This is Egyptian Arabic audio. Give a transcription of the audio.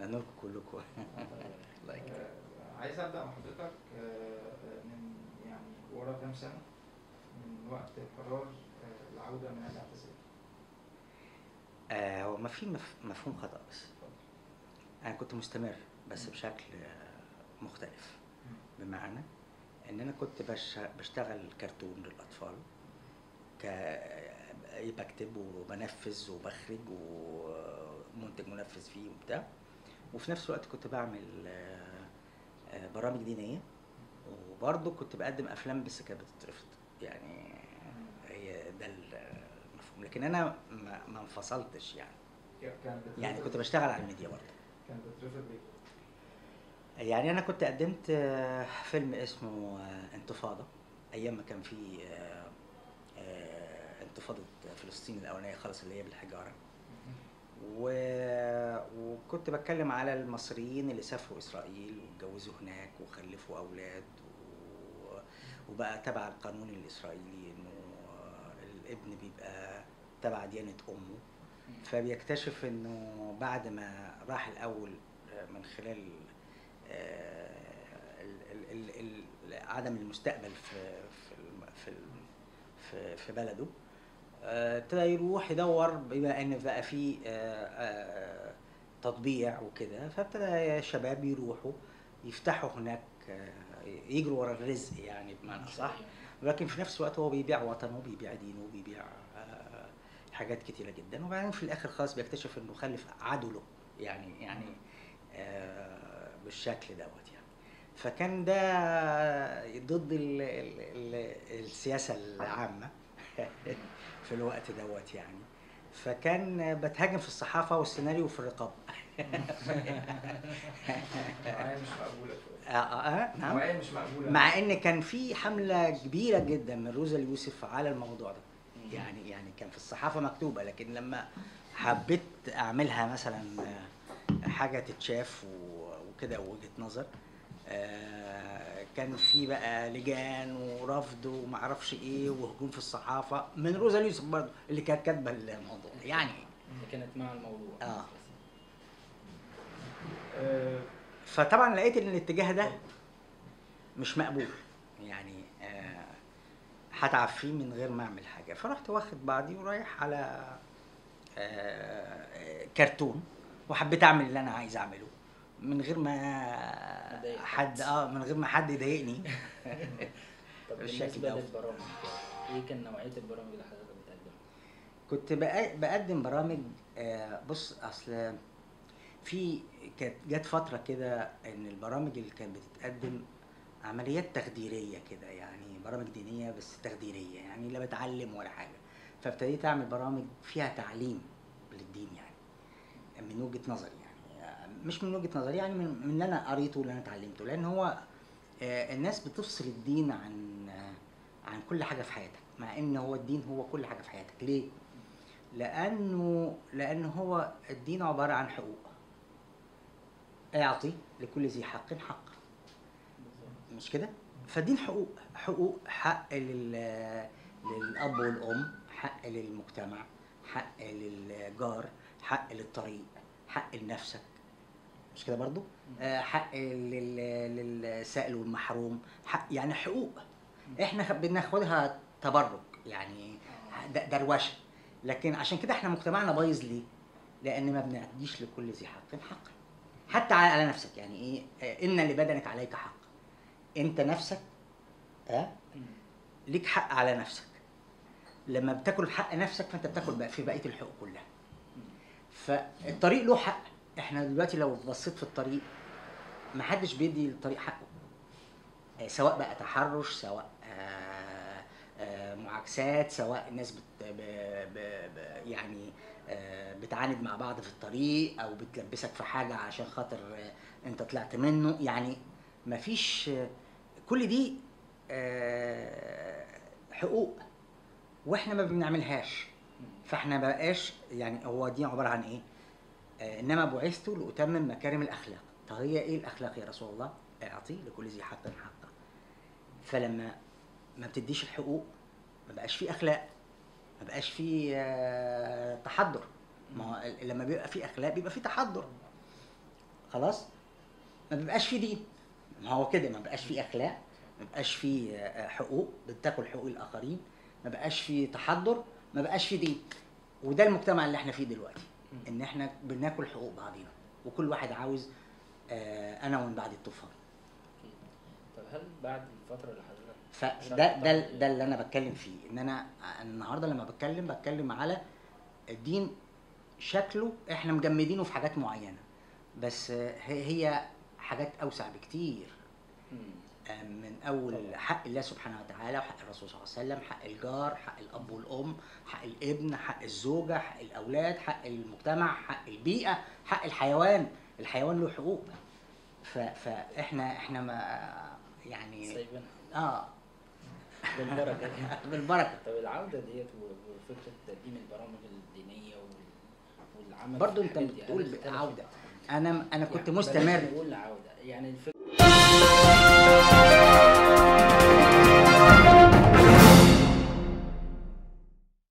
اتمنى لكم كلكم الله يكرمك آه، عايز ابدا مع حضرتك آه، من يعني ورا كام سنه من وقت قرار آه، العوده من الاعتزال آه، هو ما في مف- مفهوم خطأ بس أنا كنت مستمر بس بشكل آه، مختلف بمعنى إن أنا كنت بش- بشتغل كرتون للأطفال ك بكتب وبنفذ وبخرج ومنتج منفذ فيه وبتاع وفي نفس الوقت كنت بعمل آه، آه، برامج دينية وبرضه كنت بقدم أفلام بس كانت بتترفض يعني هي ده المفهوم لكن أنا ما ما انفصلتش يعني كان بترفض- يعني كنت بشتغل على الميديا برضه كان بترفض ليه؟ يعني انا كنت قدمت آه، فيلم اسمه آه، انتفاضه ايام ما كان في آه، آه، انتفاضه فلسطين الاولانيه خالص اللي هي بالحجاره و... وكنت بتكلم على المصريين اللي سافروا اسرائيل واتجوزوا هناك وخلفوا اولاد و... وبقى تبع القانون الاسرائيلي انه الابن بيبقى تبع ديانه امه فبيكتشف انه بعد ما راح الاول من خلال آه، ال- ال- ال- ال- عدم المستقبل في في الم- في الم- في, في بلده آه، ابتدى يروح يدور بما ان بقى في آه، آه، تطبيع وكده فابتدى شباب يروحوا يفتحوا هناك آه، يجروا ورا الرزق يعني بمعنى صح ولكن في نفس الوقت هو بيبيع وطنه وبيبيع دينه وبيبيع آه، حاجات كتيره جدا وبعدين في الاخر خالص بيكتشف انه خلف عدو له يعني يعني آه، بالشكل دوت يعني فكان ده ضد ال ال ال السياسه العامه في الوقت دوت يعني فكان بتهاجم في الصحافه والسيناريو وفي الرقابه نوعية مش مقبولة شوية آه آه آه، نعم نوعية مش مقبولة مع ان كان في حمله كبيره جدا من روزا اليوسف على الموضوع ده يعني يعني كان في الصحافه مكتوبه لكن لما حبيت اعملها مثلا آه، حاجه تتشاف و- وكده وجهه نظر آه، كان في بقى لجان ورفض ومعرفش ايه وهجوم في الصحافه من روزا اليوسف برضه اللي كانت كاتبه الموضوع يعني اللي كانت مع الموضوع آه. آه، فطبعا لقيت ان الاتجاه ده مش مقبول يعني آه، هتعب فيه من غير ما اعمل حاجه فرحت واخد بعضي ورايح على آه، كرتون وحبيت اعمل اللي انا عايز اعمله من غير ما تضايق حد حد. اه من غير ما حد يضايقني طب بالشكل بالنسبه دوت. للبرامج ايه كان نوعيه البرامج اللي حضرتك بتقدمها؟ كنت بق- بقدم برامج آه، بص اصل في كانت جت فتره كده ان البرامج اللي كانت بتتقدم عمليات تخديريه كده يعني برامج دينيه بس تخديريه يعني لا بتعلم ولا حاجه فابتديت اعمل برامج فيها تعليم للدين يعني من وجهه نظري يعني آه، مش من وجهه نظري يعني من من اللي انا قريته واللي انا اتعلمته لان هو آه، الناس بتفصل الدين عن آه، عن كل حاجه في حياتك مع ان هو الدين هو كل حاجه في حياتك ليه لانه لانه هو الدين عباره عن حقوق اعطي لكل ذي حق حقه مش كده فالدين حقوق حقوق حق لل للاب والام حق للمجتمع حق للجار حق للطريق حق لنفسك مش كده برضو آه، حق لل- للسائل والمحروم حق يعني حقوق احنا خ- بناخدها تبرك يعني د- دروشه لكن عشان كده احنا مجتمعنا بايظ ليه؟ لان ما بنعديش لكل ذي حق حقا حتى على على نفسك يعني ايه آه، ان لبدنك عليك حق انت نفسك ها ليك حق على نفسك لما بتاكل حق نفسك فانت بتاكل بقى في بقيه الحقوق كلها فالطريق له حق احنا دلوقتي لو بصيت في الطريق ما حدش بيدي للطريق حقه آه، سواء بقى تحرش سواء آه، آه، معاكسات سواء الناس بت ب ب ب يعني آه، بتعاند مع بعض في الطريق او بتلبسك في حاجه عشان خاطر آه، انت طلعت منه يعني مفيش آه، كل دي آه، حقوق واحنا ما بنعملهاش فاحنا ما بقاش يعني هو دي عباره عن ايه؟ آه، انما بعثت لاتمم مكارم الاخلاق طب هي ايه الاخلاق يا رسول الله؟ اعطي لكل ذي حق حقه فلما ما بتديش الحقوق ما بقاش في اخلاق ما بقاش في آه، تحضر ما هو ال- لما بيبقى في اخلاق بيبقى في تحضر خلاص ما بيبقاش فيه دين ما هو كده ما بقاش فيه اخلاق ما بقاش فيه آه، حقوق بتاكل حقوق الاخرين ما بقاش فيه تحضر ما بقاش فيه دين وده المجتمع اللي احنا فيه دلوقتي مم. ان احنا بناكل حقوق بعضينا وكل واحد عاوز آه، انا ومن بعد الطوفان أكيد. طب هل بعد الفترة اللي حضرتك فده ده ده اللي انا بتكلم فيه ان انا النهارده لما بتكلم بتكلم على الدين شكله احنا مجمدينه في حاجات معينه بس هي هي حاجات اوسع بكتير مم. من اول طبعا. حق الله سبحانه وتعالى وحق الرسول صلى الله عليه وسلم حق الجار حق الاب والام حق الابن حق الزوجه حق الاولاد حق المجتمع حق البيئه حق الحيوان الحيوان له حقوق ف... فاحنا احنا ما يعني سايبينها اه بالبركة كده. بالبركه طب العودة ديت و- وفكرة تقديم البرامج الدينية وال- والعمل برضو في انت الحاجات دي، هل بتقول اختلفت؟ عوده انا انا كنت يعني مستمر بلاش نقول عودة يعني الفكرة